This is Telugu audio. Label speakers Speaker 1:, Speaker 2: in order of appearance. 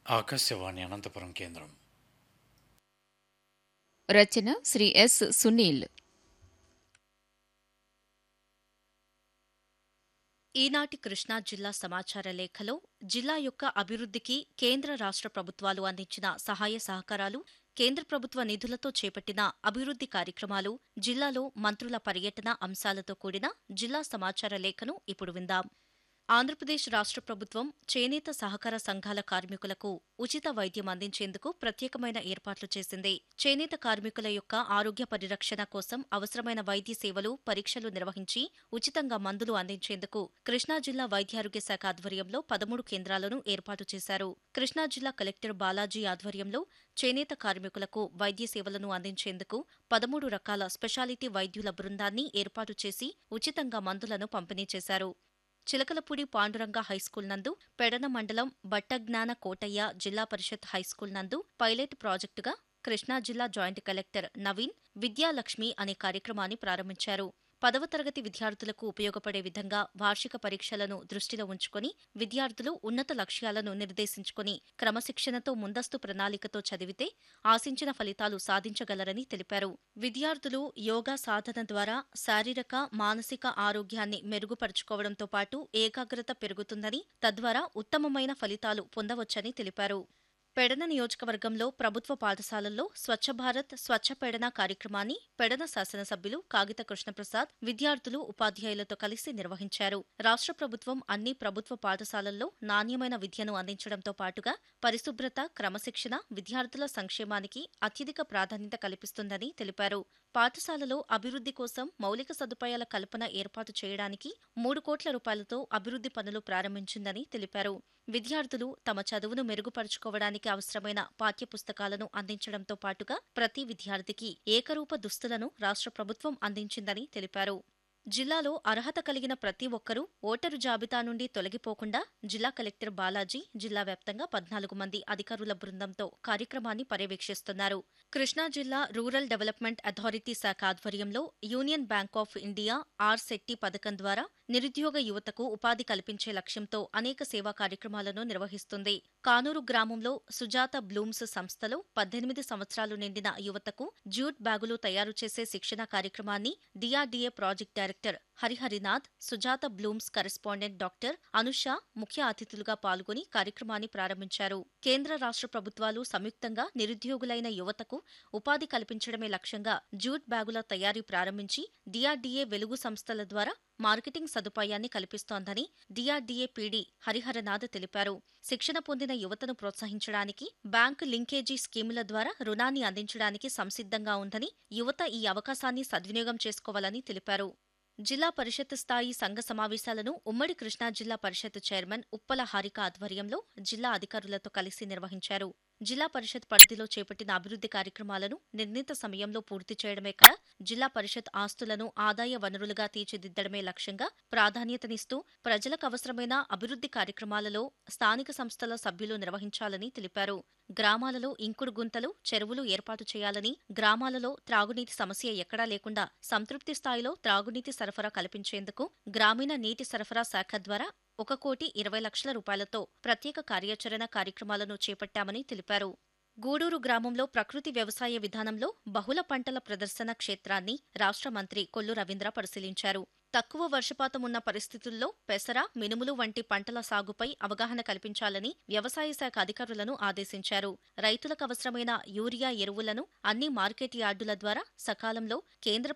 Speaker 1: ఆకాశవాణి అనంతపురం కేంద్రం
Speaker 2: రచన శ్రీ ఎస్ సునీల్
Speaker 3: ఈనాటి కృష్ణా జిల్లా సమాచార లేఖలో జిల్లా యొక్క అభివృద్ధికి కేంద్ర రాష్ట్ర ప్రభుత్వాలు అందించిన సహాయ సహకారాలు కేంద్ర ప్రభుత్వ నిధులతో చేపట్టిన అభివృద్ధి కార్యక్రమాలు జిల్లాలో మంత్రుల పర్యటన అంశాలతో కూడిన జిల్లా సమాచార లేఖను ఇప్పుడు విందాం ఆంధ్రప్రదేశ్ రాష్ట్ర ప్రభుత్వం చేనేత సహకార సంఘాల కార్మికులకు ఉచిత వైద్యం అందించేందుకు ప్రత్యేకమైన ఏర్పాట్లు చేసింది చేనేత కార్మికుల యొక్క ఆరోగ్య పరిరక్షణ కోసం అవసరమైన వైద్య సేవలు పరీక్షలు నిర్వహించి ఉచితంగా మందులు అందించేందుకు కృష్ణా జిల్లా వైద్యారోగ్య శాఖ ఆధ్వర్యంలో పదమూడు కేంద్రాలను ఏర్పాటు చేశారు కృష్ణా జిల్లా కలెక్టర్ బాలాజీ ఆధ్వర్యంలో చేనేత కార్మికులకు వైద్య సేవలను అందించేందుకు పదమూడు రకాల స్పెషాలిటీ వైద్యుల బృందాన్ని ఏర్పాటు చేసి ఉచితంగా మందులను పంపిణీ చేశారు చిలకలపూడి పాండురంగ హైస్కూల్ నందు పెడన మండలం బట్టజ్ఞాన కోటయ్య జిల్లా పరిషత్ హైస్కూల్ నందు పైలట్ ప్రాజెక్టుగా కృష్ణా జిల్లా జాయింట్ కలెక్టర్ నవీన్ విద్యాలక్ష్మి అనే కార్యక్రమాన్ని ప్రారంభించారు పదవ తరగతి విద్యార్థులకు ఉపయోగపడే విధంగా వార్షిక పరీక్షలను దృష్టిలో ఉంచుకొని విద్యార్థులు ఉన్నత లక్ష్యాలను నిర్దేశించుకొని క్రమశిక్షణతో ముందస్తు ప్రణాళికతో చదివితే ఆశించిన ఫలితాలు సాధించగలరని తెలిపారు విద్యార్థులు యోగా సాధన ద్వారా శారీరక మానసిక ఆరోగ్యాన్ని మెరుగుపరుచుకోవడంతో పాటు ఏకాగ్రత పెరుగుతుందని తద్వారా ఉత్తమమైన ఫలితాలు పొందవచ్చని తెలిపారు పెడన నియోజకవర్గంలో ప్రభుత్వ పాఠశాలల్లో స్వచ్ఛ భారత్ స్వచ్ఛ పెడన కార్యక్రమాన్ని పెడన శాసనసభ్యులు కాగిత కృష్ణప్రసాద్ విద్యార్థులు ఉపాధ్యాయులతో కలిసి నిర్వహించారు రాష్ట్ర ప్రభుత్వం అన్ని ప్రభుత్వ పాఠశాలల్లో నాణ్యమైన విద్యను అందించడంతో పాటుగా పరిశుభ్రత క్రమశిక్షణ విద్యార్థుల సంక్షేమానికి అత్యధిక ప్రాధాన్యత కల్పిస్తుందని తెలిపారు పాఠశాలలో అభివృద్ధి కోసం మౌలిక సదుపాయాల కల్పన ఏర్పాటు చేయడానికి మూడు కోట్ల రూపాయలతో అభివృద్ధి పనులు ప్రారంభించిందని తెలిపారు విద్యార్థులు తమ చదువును మెరుగుపరుచుకోవడానికి అవసరమైన పాఠ్యపుస్తకాలను అందించడంతో పాటుగా ప్రతి విద్యార్థికి ఏకరూప దుస్తులను రాష్ట్ర ప్రభుత్వం అందించిందని తెలిపారు జిల్లాలో అర్హత కలిగిన ప్రతి ఒక్కరూ ఓటరు జాబితా నుండి తొలగిపోకుండా జిల్లా కలెక్టర్ బాలాజీ జిల్లా వ్యాప్తంగా పద్నాలుగు మంది అధికారుల బృందంతో కార్యక్రమాన్ని పర్యవేక్షిస్తున్నారు కృష్ణా జిల్లా రూరల్ డెవలప్మెంట్ అథారిటీ శాఖ ఆధ్వర్యంలో union bank of India R శెట్టి పథకం ద్వారా నిరుద్యోగ యువతకు ఉపాధి కల్పించే లక్ష్యంతో అనేక సేవా కార్యక్రమాలను నిర్వహిస్తుంది కానూరు గ్రామంలో సుజాత బ్లూమ్స్ సంస్థలో పద్దెనిమిది సంవత్సరాలు నిండిన యువతకు జూట్ బ్యాగులు తయారు చేసే శిక్షణ కార్యక్రమాన్ని DRDA project director Hariharinath Sujatha blooms correspondent doctor Anusha ముఖ్య అతిథులుగా పాల్గొని కార్యక్రమాన్ని ప్రారంభించారు కేంద్ర రాష్ట్ర ప్రభుత్వాలు సంయుక్తంగా నిరుద్యోగులైన యువతకు ఉపాధి కల్పించడమే లక్ష్యంగా జూట్ బ్యాగుల తయారీ ప్రారంభించి డిఆర్డీఏ వెలుగు సంస్థల ద్వారా మార్కెటింగ్ సదుపాయాన్ని కల్పిస్తోందని డిఆర్డీఏ పీడీ హరిహరనాథ్ తెలిపారు శిక్షణ పొందిన యువతను ప్రోత్సహించడానికి బ్యాంకు లింకేజీ స్కీముల ద్వారా రుణాన్ని అందించడానికి సంసిద్ధంగా ఉందని యువత ఈ అవకాశాన్ని సద్వినియోగం చేసుకోవాలని తెలిపారు జిల్లా పరిషత్ స్థాయి సంఘ సమావేశాలను ఉమ్మడి కృష్ణా జిల్లా పరిషత్ చైర్మన్ ఉప్పల హారిక ఆధ్వర్యంలో జిల్లా అధికారులతో కలిసి నిర్వహించారు జిల్లా పరిషత్ పరిధిలో చేపట్టిన అభివృద్ధి కార్యక్రమాలను నిర్ణీత సమయంలో పూర్తి చేయడమే కాక జిల్లా పరిషత్ ఆస్తులను ఆదాయ వనరులుగా తీర్చిదిద్దడమే లక్ష్యంగా ప్రాధాన్యతనిస్తూ ప్రజలకు అవసరమైన అభివృద్ధి కార్యక్రమాలలో స్థానిక సంస్థల సభ్యులు నిర్వహించాలని తెలిపారు గ్రామాలలో ఇంకుడు గుంతలు చెరువులు ఏర్పాటు చేయాలని గ్రామాలలో త్రాగునీటి సమస్య ఎక్కడా లేకుండా సంతృప్తి స్థాయిలో త్రాగునీటి సరఫరా కల్పించేందుకు గ్రామీణ నీటి సరఫరా శాఖ ద్వారా ఒక కోటి ఇరవై లక్షల రూపాయలతో ప్రత్యేక కార్యాచరణ కార్యక్రమాలను చేపట్టామని తెలిపారు గూడూరు గ్రామంలో ప్రకృతి వ్యవసాయ విధానంలో బహుళ పంటల ప్రదర్శన క్షేత్రాన్ని రాష్ట్ర మంత్రి కొల్లు రవీంద్ర పరిశీలించారు తక్కువ వర్షపాతం ఉన్న పరిస్థితుల్లో పెసర మినుములు వంటి పంటల సాగుపై అవగాహన కల్పించాలని వ్యవసాయ శాఖ అధికారులను ఆదేశించారు రైతులకు అవసరమైన యూరియా ఎరువులను అన్ని మార్కెట్ యార్డుల ద్వారా సకాలంలో కేంద్ర